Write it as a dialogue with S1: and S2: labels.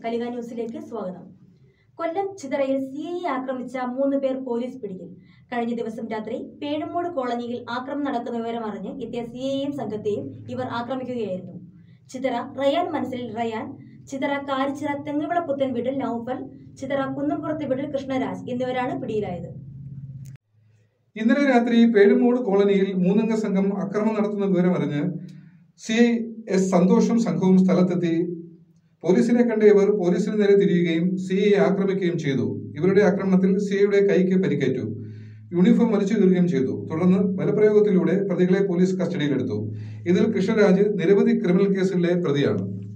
S1: കലിക ന്യൂസിലേക്ക് സ്വാഗതം കൊല്ലം ചിതറയിൽ C I ആക്രമിച്ച മൂന്ന് പേർ പോലീസ് പിടിയിൽ കഴിഞ്ഞ ദിവസം രാത്രി പേഴുമൂട് കോളനിയിൽ ആക്രമണം നടക്കുന്ന വിവരം അറിഞ്ഞ് എത്തിയ സി ഐയെയും സംഘത്തെയും ഇവർ ആക്രമിക്കുകയായിരുന്നു ചിതറ റയാൻ മനസ്സിൽ റയാൻ ചിതറ കാരിച്ചിറ തെങ്ങുവിള പുത്തൻ വീട്ടിൽ നൌഫൽ ചിതറ കുന്നംപുറത്തെ വീട്ടിൽ കൃഷ്ണരാജ് എന്നിവരാണ് പിടിയിലായത്
S2: ഇന്നലെ രാത്രി പേഴുമൂട് കോളനിയിൽ മൂന്നംഗ സംഘം അക്രമം നടത്തുന്ന വിവരമറിഞ്ഞ് സി ഐ എസ് സന്തോഷും സംഘവും സ്ഥലത്തെത്തി പോലീസിനെ കണ്ട ഇവർ പോലീസിന് നേരെ തിരിയുകയും സി ഐ ആക്രമിക്കുകയും ചെയ്തു ഇവരുടെ ആക്രമണത്തിൽ സി ഐയുടെ കൈക്ക് പരിക്കേറ്റു യൂണിഫോം വലിച്ചു കീറുകയും ചെയ്തു തുടർന്ന് ബലപ്രയോഗത്തിലൂടെ പ്രതികളെ പോലീസ് കസ്റ്റഡിയിലെടുത്തു ഇതിൽ കൃഷ്ണരാജ് നിരവധി ക്രിമിനൽ കേസുകളിലെ പ്രതിയാണ്